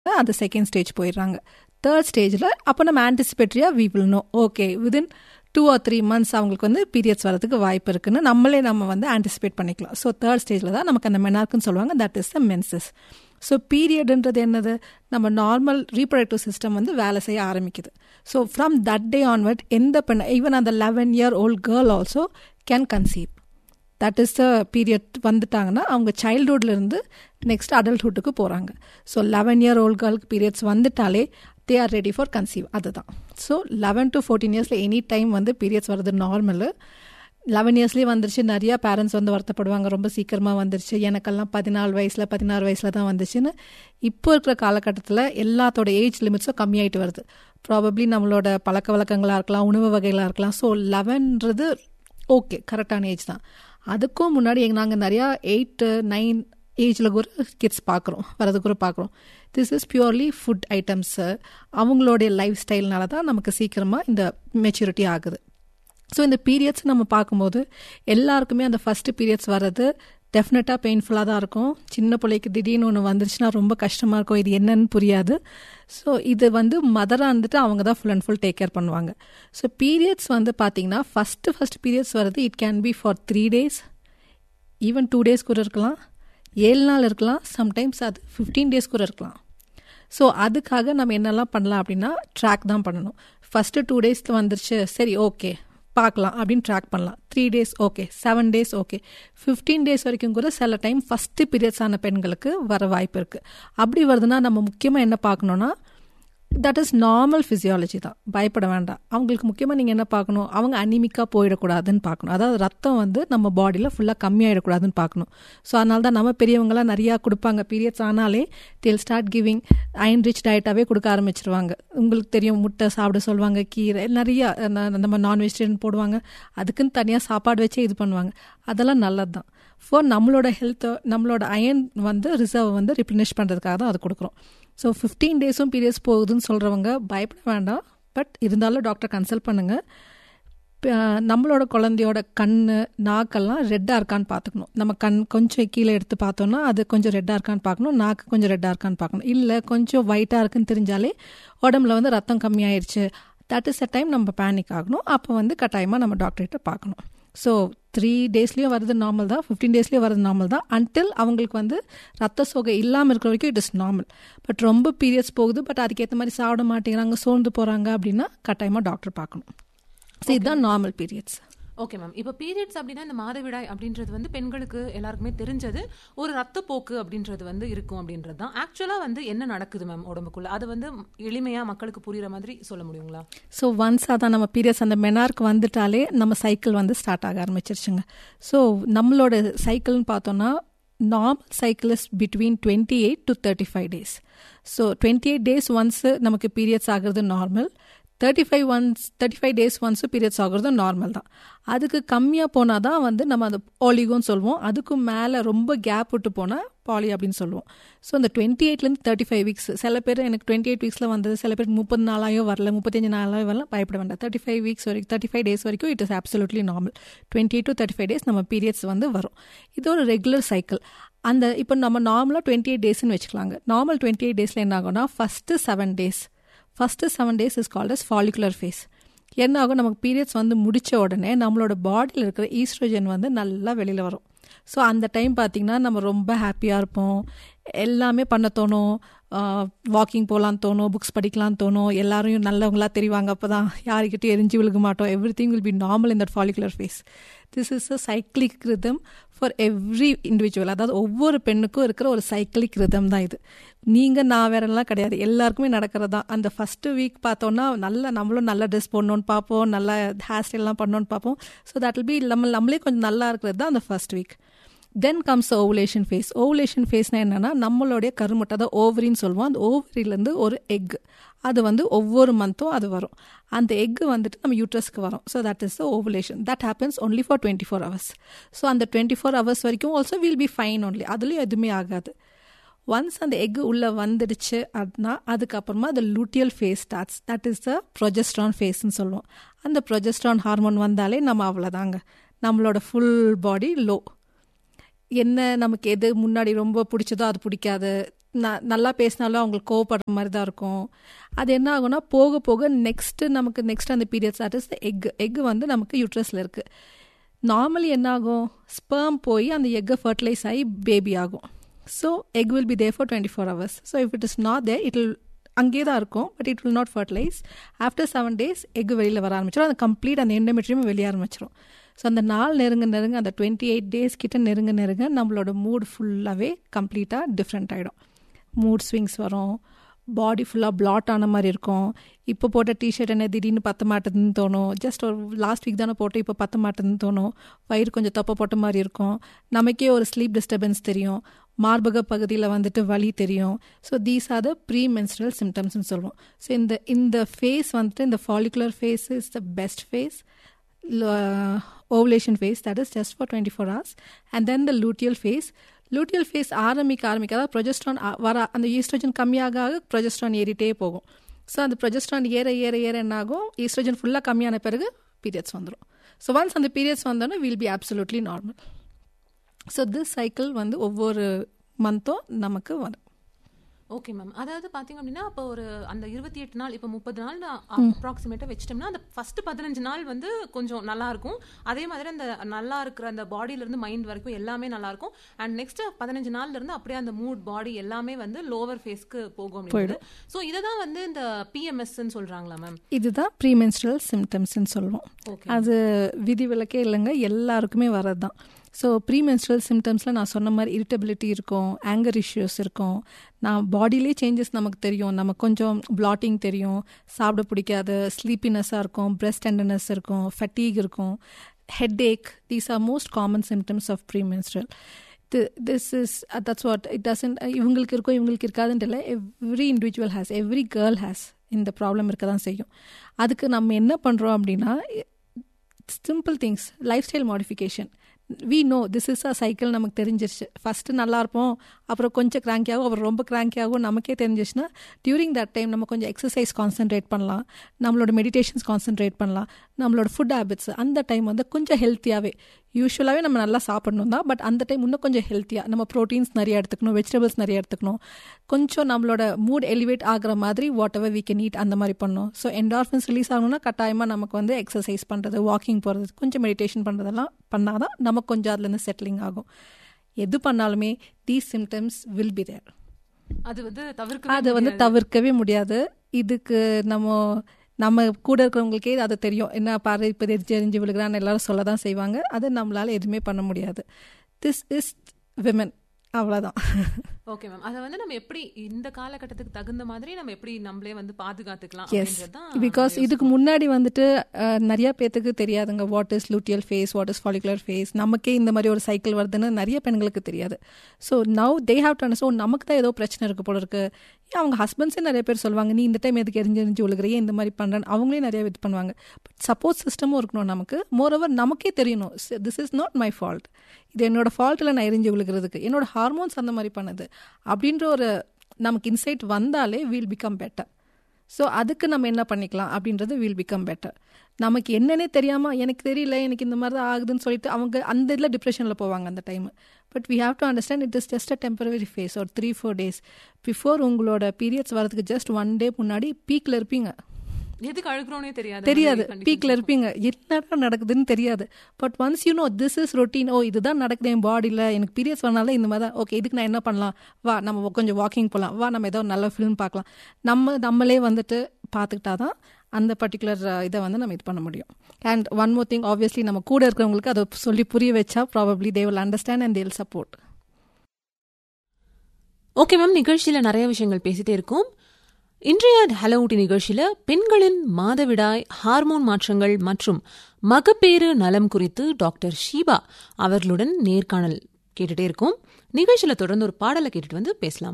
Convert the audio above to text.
அந்த second stage போயிடுறாங்க third ஸ்டேஜில் அப்போ நம்ம ஆன்டிசிபேட்டரியாக we will know okay within two or three months அவங்களுக்கு வந்து பீரியட்ஸ் வரதுக்கு வாய்ப்பு இருக்குன்னு நம்மளே நம்ம வந்து ஆன்டிசிபேட் பண்ணிக்கலாம் ஸோ தேர்ட் ஸ்டேஜில் தான் நமக்கு அந்த மெனார்க்குன்னு சொல்லுவாங்க that is the menses so பீரியட்ன்றது என்னது நம்ம நார்மல் ரீப்ரொடக்டிவ் சிஸ்டம் வந்து வேலை செய்ய ஆரம்பிக்குது so from that day onward எந்த பெண் ஈவன் அந்த eleven year old girl also can conceive that is the period வந்துட்டாங்கன்னா அவங்க சைல்டுஹுட்லேருந்து நெக்ஸ்ட் அடல்ட்ஹுட்டுக்கு போகிறாங்க ஸோ லெவன் இயர் ஓல்ட் கேர்ளுக்கு பீரியட்ஸ் வந்துட்டாலே they are ready for conceive அதுதான் ஸோ லெவன் டு ஃபோர்டீன் இயர்ஸில் எனி டைம் வந்து பீரியட்ஸ் வருது நார்மலு லெவன் இயர்ஸ்லேயே வந்துருச்சு நிறையா பேரண்ட்ஸ் வந்து வருத்தப்படுவாங்க ரொம்ப சீக்கிரமாக வந்துருச்சு எனக்கெல்லாம் பதினாலு வயசில் பதினாறு வயசில் தான் வந்துச்சுன்னு இப்போ இருக்கிற காலகட்டத்தில் எல்லாத்தோட ஏஜ் லிமிட்ஸும் கம்மியாயிட்டு வருது ப்ராபப்ளி நம்மளோட பழக்க வழக்கங்களாக இருக்கலாம் உணவு வகைகளாக இருக்கலாம் ஸோ லெவன்றது ஓகே கரெக்டான ஏஜ் தான் அதுக்கும் முன்னாடி எங்கள் நாங்கள் நிறையா எயிட்டு நைன் ஏஜில் கூட கிட்ஸ் பார்க்குறோம் வரது கூட பார்க்குறோம் this is purely food items அவங்களுடைய லைஃப் ஸ்டைல்னால தான் நமக்கு சீக்கிரமாக இந்த மெச்சூரிட்டி ஆகுது ஸோ இந்த பீரியட்ஸ் நம்ம பார்க்கும்போது எல்லாருக்குமே அந்த ஃபஸ்ட்டு பீரியட்ஸ் வர்றது டெஃபினட்டாக பெயின்ஃபுல்லாக தான் இருக்கும் சின்ன பிள்ளைக்கு திடீர்னு ஒன்று வந்துருச்சுன்னா ரொம்ப கஷ்டமாக இருக்கும் இது என்னன்னு புரியாது ஸோ இது வந்து மதராக இருந்துட்டு அவங்க தான் full and full take care பண்ணுவாங்க ஸோ பீரியட்ஸ் வந்து பார்த்தீங்கன்னா ஃபஸ்ட்டு ஃபஸ்ட் பீரியட்ஸ் வருது it can be for three days even two days கூட இருக்கலாம் ஏழு நாள் இருக்கலாம் சம்டைம்ஸ் அது ஃபிஃப்டீன் டேஸ் கூட இருக்கலாம் ஸோ அதுக்காக நம்ம என்னெல்லாம் பண்ணலாம் அப்படின்னா ட்ராக் தான் பண்ணணும் ஃபஸ்ட்டு டூ டேஸில் வந்துருச்சு சரி ஓகே பார்க்கலாம் அப்படின்னு ட்ராக் பண்ணலாம் three days okay seven days okay fifteen days வரைக்கும் கூட சில டைம் ஃபஸ்ட்டு பீரியட்ஸ் ஆன பெண்களுக்கு வர வாய்ப்பு இருக்குது அப்படி வருதுன்னா நம்ம முக்கியமாக என்ன பார்க்கணுன்னா தட் இஸ் நார்மல் ஃபிசியாலஜி தான் பயப்பட வேண்டாம் அவங்களுக்கு முக்கியமாக நீங்கள் என்ன பார்க்கணும் அவங்க அனிமிக்காக போயிடக்கூடாதுன்னு பார்க்கணும் அதாவது ரத்தம் வந்து நம்ம பாடியில் ஃபுல்லாக கம்மியாயிடக்கூடாதுன்னு பார்க்கணும் ஸோ அதனால தான் நம்ம பெரியவங்களாம் நிறையா கொடுப்பாங்க பீரியட்ஸ் ஆனாலே they'll start giving iron rich டயட்டாகவே கொடுக்க ஆரம்பிச்சிருவாங்க உங்களுக்கு தெரியும் முட்டை சாப்பிட சொல்லுவாங்க கீரை நிறையா நம்ம நான் வெஜிடேரியன் போடுவாங்க அதுக்குன்னு தனியாக சாப்பாடு வச்சே இது பண்ணுவாங்க அதெல்லாம் நல்லது தான் ஃபார் நம்மளோட ஹெல்த்தை நம்மளோட அயன் வந்து ரிசர்வ் வந்து ரிப்ளினிஷ் பண்ணுறதுக்காக தான் அது கொடுக்குறோம் ஸோ ஃபிஃப்டீன் டேஸும் பீரியட்ஸ் போகுதுன்னு சொல்கிறவங்க பயப்பட வேண்டாம் பட் இருந்தாலும் டாக்டர் கன்சல்ட் பண்ணுங்கள் நம்மளோட குழந்தையோட கண் நாக்கெல்லாம் ரெட்டாக இருக்கான்னு பார்த்துக்கணும் நம்ம கண் கொஞ்சம் கீழே எடுத்து பார்த்தோன்னா அது கொஞ்சம் ரெட்டாக இருக்கான்னு பார்க்கணும் நாக்கு கொஞ்சம் ரெட்டாக இருக்கான்னு பார்க்கணும் இல்லை கொஞ்சம் ஒயிட்டாக இருக்குன்னு தெரிஞ்சாலே உடம்புல வந்து ரத்தம் கம்மியாயிருச்சு தட் இஸ் அ டைம் நம்ம பேனிக் ஆகணும் அப்போ வந்து கட்டாயமாக நம்ம டாக்டர்கிட்ட பார்க்கணும் ஸோ த்ரீ டேஸ்லேயும் வரது நார்மல் தான் ஃபிஃப்டீன் டேஸ்லேயும் வரது நார்மல் தான் அன்டில் அவங்களுக்கு வந்து ரத்த சோகை இல்லாமல் இருக்கிற வரைக்கும் இட் இஸ் நார்மல் பட் ரொம்ப பீரியட்ஸ் போகுது பட் அதுக்கேற்ற மாதிரி சாப்பிட மாட்டேங்கிறாங்க சோர்ந்து போகிறாங்க அப்படின்னா கட்டாயமாக டாக்டர் பார்க்கணும் ஸோ இதுதான் நார்மல் பீரியட்ஸ் ஓகே மேம் இப்போ பீரியட்ஸ் அப்படின்னா இந்த மாதவிடாய் அப்படின்றது வந்து பெண்களுக்கு எல்லாருக்குமே தெரிஞ்சது ஒரு ரத்தப்போக்கு அப்படின்றது வந்து இருக்கும் அப்படின்றது தான் ஆக்சுவலாக வந்து என்ன நடக்குது மேம் உடம்புக்குள்ள அது வந்து எளிமையாக மக்களுக்கு புரியுற மாதிரி சொல்ல முடியுங்களா ஸோ ஒன்ஸ் அதான் நம்ம பீரியட்ஸ் அந்த மெனார்க்கு வந்துட்டாலே நம்ம சைக்கிள் வந்து ஸ்டார்ட் ஆக ஆரம்பிச்சிருச்சுங்க ஸோ நம்மளோட சைக்கிள்னு பார்த்தோன்னா normal cycle is between twenty eight to thirty five days so twenty eight days once நமக்கு பீரியட்ஸ் ஆகிறது normal thirty five once thirty five days once periods ஆகுறதும் நார்மல் தான் அதுக்கு கம்மியாக போனால் தான் வந்து நம்ம அந்த பாலிகோன்னு சொல்லுவோம் அதுக்கும் மேலே ரொம்ப கேப் விட்டு போனால் பாலி அப்படின்னு சொல்லுவோம் ஸோ அந்த டுவெண்ட்டி எயிட்லேருந்து தேர்ட்டி ஃபைவ் வீக்ஸ் சில பேர் எனக்கு டுவெண்ட்டி எயிட் வீக்ஸில் வந்தது சில பேருக்கு முப்பது நாளாயோ வரல முப்பத்தஞ்சு நாளாயோ வரல பயப்பட வேண்டாம் தேர்ட்டி ஃபைவ் வீக்ஸ் வரைக்கும் தேர்ட்டி ஃபைவ் டேஸ் வரைக்கும் it is absolutely normal twenty eight to thirty five days நம்ம பீரியட்ஸ் வந்து வரும் இது ஒரு ரெகுலர் சைக்கிள் அந்த இப்போ நம்ம நார்மலாக டுவெண்ட்டி எயிட் டேஸ்ன்னு வச்சுக்கலாங்க நார்மல் டுவெண்ட்டி எயிட் டேஸில் என்ன ஆகும்னா first seven days first seven days is called as follicular phase என்ன ஆகும் நமக்கு பீரியட்ஸ் வந்து முடித்த உடனே நம்மளோட பாடியில் இருக்கிற ஈஸ்ட்ரோஜன் வந்து நல்லா வெளியில் வரும் ஸோ அந்த டைம் பார்த்திங்கன்னா நம்ம ரொம்ப ஹாப்பியாக இருப்போம் எல்லாமே பண்ண தோணும் வாக்கிங் போகலான்னு தோணும் புக்ஸ் படிக்கலான்னு தோணும் எல்லாரையும் நல்லவங்களாக தெரிவாங்க அப்போ தான் யாருக்கிட்டையும் எரிஞ்சு விழுக மாட்டோம் everything will be normal in that follicular phase this is a cyclic rhythm for every individual அதாவது ஒவ்வொரு பெண்ணுக்கும் இருக்கிற ஒரு சைக்கிளிக் ரிதம் தான் இது நீங்கள் நான் வேறெல்லாம் கிடையாது எல்லாருக்குமே நடக்கிறது தான் அந்த ஃபஸ்ட்டு வீக் பார்த்தோன்னா நல்லா நம்மளும் நல்ல ட்ரெஸ் போடணுன்னு பார்ப்போம் நல்லா ஹேர் ஸ்டைல்லாம் பண்ணணுன்னு பார்ப்போம் ஸோ தட் வில் பி நம்ம நம்மளே கொஞ்சம் நல்லா இருக்கிறது தான் அந்த first week then comes ovulation phase ovulation ஃபேஸ்னால் என்னென்னா நம்மளுடைய கருமுட்டை அதாவது ஓவரின்னு சொல்லுவோம் அந்த ஓவரிலேருந்து ஒரு எக் அது வந்து ஒவ்வொரு மந்த்தும் அது வரும் அந்த எக்கு வந்துட்டு நம்ம யூட்ரஸ்க்கு வரும் so that is the ovulation that happens only for twenty four hours so அந்த டுவெண்ட்டி ஃபோர் ஹவர்ஸ் வரைக்கும் also will be fine only அதுலேயும் எதுவுமே ஆகாது ஒன்ஸ் அந்த எக்கு உள்ளே வந்துடுச்சு அப்படின்னா அதுக்கப்புறமா அந்த luteal phase starts that is the progesterone ஃபேஸ்ன்னு சொல்லுவோம் அந்த ப்ரொஜெஸ்ட்ரான் ஹார்மோன் வந்தாலே நம்ம அவ்வளோதாங்க நம்மளோட ஃபுல் பாடி லோ என்ன நமக்கு எது முன்னாடி ரொம்ப பிடிச்சதோ அது பிடிக்காது ந- நல்லா பேசினாலும் அவங்களுக்கு கோவப்படுற மாதிரி தான் இருக்கும் அது என்ன ஆகும்னா போக போக நெக்ஸ்ட் நமக்கு நெக்ஸ்ட் அந்த period start is egg egg வந்து நமக்கு யூட்ரஸில் இருக்குது நார்மலி என்ன ஆகும் ஸ்பெர்ம் போய் அந்த எக்கை ஃபர்டிலைஸ் ஆகி பேபி ஆகும் so egg will be there for twenty four hours so if it is not there it will அங்கேயே தான் இருக்கும் but it will not fertilize after seven days egg வெளியில் வர ஆரம்பிச்சிடும் அந்த கம்ப்ளீட் அந்த எண்டமெட்ரியும் வெளியே ஆரம்பிச்சிடும் ஸோ அந்த நாள் நெருங்க நெருங்க அந்த டுவெண்ட்டி எயிட் டேஸ் கிட்ட நெருங்க நெருங்க நம்மளோட மூட் ஃபுல்லாகவே கம்ப்ளீட்டாக டிஃப்ரெண்ட் ஆகிடும் மூட் ஸ்விங்ஸ் வரும் பாடி ஃபுல்லாக பிளாட் ஆன மாதிரி இருக்கும் இப்போ போட்ட டிஷர்ட் என்ன திடீர்னு பத்த மாட்டேதுன்னு தோணும் ஜஸ்ட் ஒரு லாஸ்ட் வீக் தானே போட்டு இப்போ பத்த மாட்டேதுன்னு தோணும் வயிறு கொஞ்சம் தப்ப போட்ட மாதிரி இருக்கும் நமக்கே ஒரு ஸ்லீப் டிஸ்டர்பன்ஸ் தெரியும் மார்பக பகுதியில் வந்துட்டு வலி தெரியும் so these are the premenstrual சிம்டம்ஸ்னு சொல்லுவோம் ஸோ இந்த இந்த ஃபேஸ் வந்துட்டு இந்த follicular phase is the best phase ovulation phase that is just for 24 hours and then the luteal phase luteal phase ஆரம்பிக்க ஆரம்பிக்க அதாவது ப்ரொஜெஸ்ட்ரான் வர அந்த ஈஸ்ட்ரோஜன் கம்மியாக ஆக ப்ரொஜெஸ்ட்ரான் ஏறிட்டே போகும் ஸோ அந்த ப்ரொஜெஸ்ட்ரான் ஏற ஏற ஏற என்ன ஆகும் ஈஸ்ட்ரோஜன் ஃபுல்லாக கம்மியான பிறகு பீரியட்ஸ் வந்துடும் ஸோ ஒன்ஸ் அந்த பீரியட்ஸ் வந்தோன்னா will be absolutely normal so this cycle வந்து ஒவ்வொரு மந்த்தும் நமக்கு வரும் ஓகே மேம் அதாவது பாத்தீங்க அப்படின்னா அப்போ ஒரு அந்த இருபத்தி எட்டு நாள் இப்போ முப்பது நாள் அப்ராக்சிமேட்டா வச்சிட்டோம்னா அந்த ஃபர்ஸ்ட் பதினஞ்சு நாள் வந்து கொஞ்சம் நல்லா இருக்கும் அதே மாதிரி அந்த நல்லா இருக்கிற அந்த பாடியில இருந்து மைண்ட் வரைக்கும் எல்லாமே நல்லா இருக்கும் அண்ட் நெக்ஸ்ட் பதினஞ்சு நாள்ல இருந்து அப்படியே அந்த மூட் பாடி எல்லாமே வந்து லோவர் ஃபேஸ்க்கு போகும் அப்படின்னு ஸோ இதை தான் வந்து இந்த பிஎம்எஸ்ன்னு சொல்றாங்களா மேம் இதுதான் ப்ரீமென்ஸ்ட்ரல் சிம்டம்ஸ்ன்னு சொல்லுவோம் ஓகே அது விதிவிலக்கே இல்லைங்க எல்லாருக்குமே வர்றது தான் ஸோ ப்ரீமென்ஸ்ட்ரல் சிம்டம்ஸில் நான் சொன்ன மாதிரி இரிட்டபிலிட்டி இருக்கும் ஆங்கர் இஷ்யூஸ் இருக்கும் நான் பாடியிலே சேஞ்சஸ் நமக்கு தெரியும் நமக்கு கொஞ்சம் பிளாட்டிங் தெரியும் சாப்பிட பிடிக்காது ஸ்லீப்பினஸ்ஸாக இருக்கும் பிரெஸ்ட் டெண்டனஸ் இருக்கும் ஃபட்டீக் இருக்கும் headache these are most common symptoms of premenstrual this is that's what it doesn't இவங்களுக்கு இருக்கோ இவங்களுக்கு இருக்காதுன்ட்டு இல்லை every individual has every girl has இந்த ப்ராப்ளம் இருக்க தான் செய்யும் அதுக்கு நம்ம என்ன பண்ணுறோம் அப்படின்னா simple things lifestyle modification we know this is a cycle நமக்கு தெரிஞ்சிருச்சு ஃபஸ்ட்டு நல்லா இருப்போம் அப்புறம் கொஞ்சம் கிராங்கி ஆகும் அப்புறம் ரொம்ப கிராங்கி ஆகும் நமக்கே தெரிஞ்சிச்சுன்னா டியூரிங் தட் டைம் நம்ம கொஞ்சம் எக்ஸசைஸ் கான்சென்ட்ரேட் பண்ணலாம் நம்மளோட மெடிடேஷன்ஸ் கான்சென்ட்ரேட் பண்ணலாம் நம்மளோட ஃபுட் ஹேபிட்ஸ் அந்த டைம் வந்து கொஞ்சம் ஹெல்த்தியாகவே யூஸ்வலாகவே நம்ம நல்லா சாப்பிடணும் தான் பட் அந்த டைம் இன்னும் கொஞ்சம் ஹெல்த்தியாக நம்ம ப்ரோட்டீன்ஸ் நிறைய எடுத்துக்கணும் வெஜிடபிள்ஸ் நிறைய எடுத்துக்கணும் கொஞ்சம் நம்மளோட மூட் எலிவேட் ஆகிற மாதிரி what ever we can eat அந்த மாதிரி பண்ணணும் ஸோ என்டார்ஃபின்ஸ் ரிலீஸ் ஆகணும்னா கட்டாயமாக நமக்கு வந்து எக்ஸசைஸ் பண்ணுறது வாக்கிங் போகிறது கொஞ்சம் மெடிடேஷன் பண்ணுறதெல்லாம் பண்ணால் தான் நமக்கு கொஞ்சம் அதுலேருந்து செட்டிலிங் ஆகும் எது பண்ணாலுமே these symptoms will be there அது வந்து தவிர்க்க அதை வந்து தவிர்க்கவே முடியாது இதுக்கு நம்ம நம்ம கூட இருக்கிறவங்களுக்கே அது தெரியும் என்ன பாரு இப்போ தெரிஞ்சு விழுகிறான்னு எல்லாரும் சொல்ல தான் செய்வாங்க அது நம்மளால எதுவுமே பண்ண முடியாது திஸ் இஸ் விமன் அவ்வளோதான் ஓகே மேம் அதை வந்து நம்ம எப்படி இந்த காலகட்டத்துக்கு தகுந்த மாதிரி நம்ம எப்படி நம்மளே வந்து பாதுகாத்துக்கலாம் எஸ் அப்படின்றதுதான் பிகாஸ் இதுக்கு முன்னாடி வந்துட்டு அஹ், நிறைய பேத்துக்கு தெரியாதுங்க what is luteal phase what is follicular phase நமக்கே இந்த மாதிரி ஒரு சைக்கிள் வருதுன்னு நிறைய பெண்களுக்கு தெரியாது so now they have to so நமக்கு தான் ஏதோ பிரச்சனை இருக்கு போல இருக்கு ஏன் அவங்க ஹஸ்பண்ட்ஸே நிறைய பேர் சொல்லுவாங்க நீ இந்த டைம் எதுக்கு எரிஞ்சு எரிஞ்சு விழுகிறியே இந்த மாதிரி பண்ணுறேன் அவங்களே நிறைய இது பண்ணுவாங்க பட் சப்போர்ட் சிஸ்டமும் இருக்கணும் நமக்கு மோரோவர் நமக்கே தெரியணும் this is not my fault இது என்னோட ஃபால்ட்டில் நான் எரிஞ்சு விழுகிறதுக்கு என்னோட ஹார்மோன்ஸ் அந்த மாதிரி பண்ணுது அப்படின்ற ஒரு நமக்கு இன்சைட் வந்தாலே வீல் பிகம் பெட்டர் ஸோ அதுக்கு நம்ம என்ன பண்ணிக்கலாம் அப்படின்றது வில் பிகம் பெட்டர் நமக்கு என்னன்னே தெரியாமல் எனக்கு தெரியல எனக்கு இந்த மாதிரி தான் ஆகுதுன்னு சொல்லிட்டு அவங்க அந்த இதில் டிப்ரெஷனில் போவாங்க அந்த time but we have to understand it is just a temporary phase ஒரு த்ரீ ஃபோர் டேஸ் பிஃபோர் உங்களோட பீரியட்ஸ் வரதுக்கு ஜஸ்ட் ஒன் டே முன்னாடி பீக்கில் இருப்பீங்க எதுக்கு அழுகிறோனே தெரியாது தெரியாது conditions பீக்கில் இருப்பீங்க என்னடா நடக்குதுன்னு தெரியாது but once you know this is routine ஓ இதுதான் நடக்குது என் பாடியில் எனக்கு பீரியட்ஸ் வரனால இந்த மாதிரி தான் ஓகே இதுக்கு நான் என்ன பண்ணலாம் வா நம்ம கொஞ்சம் வாக்கிங் போகலாம் வா நம்ம ஏதோ நல்ல ஃபிலிம் பார்க்கலாம் நம்ம நம்மளே வந்துட்டு பார்த்துக்கிட்டா தான் அந்த பர்டிகுலர் இதை வந்து நம்ம இது பண்ண முடியும் and one more thing obviously நம்ம கூட இருக்கிறவங்களுக்கு அதை சொல்லி புரிய வச்சா probably they will understand and they'll support okay ma'am நிகழ்ச்சியில நிறைய விஷயங்கள் பேசிட்டே இருக்கோம் இன்றைய ஹலோ ஊட்டி நிகழ்ச்சியில பெண்களின் மாதவிடாய் ஹார்மோன் மாற்றங்கள் மற்றும் மகப்பேறு நலம் குறித்து டாக்டர் ஷீபா அவர்களுடன் நேர்காணல் கேட்டுட்டே இருக்கோம் நிகழ்ச்சியில தொடர்ந்து ஒரு பாடலை கேட்டுட்டு வந்து பேசலாம்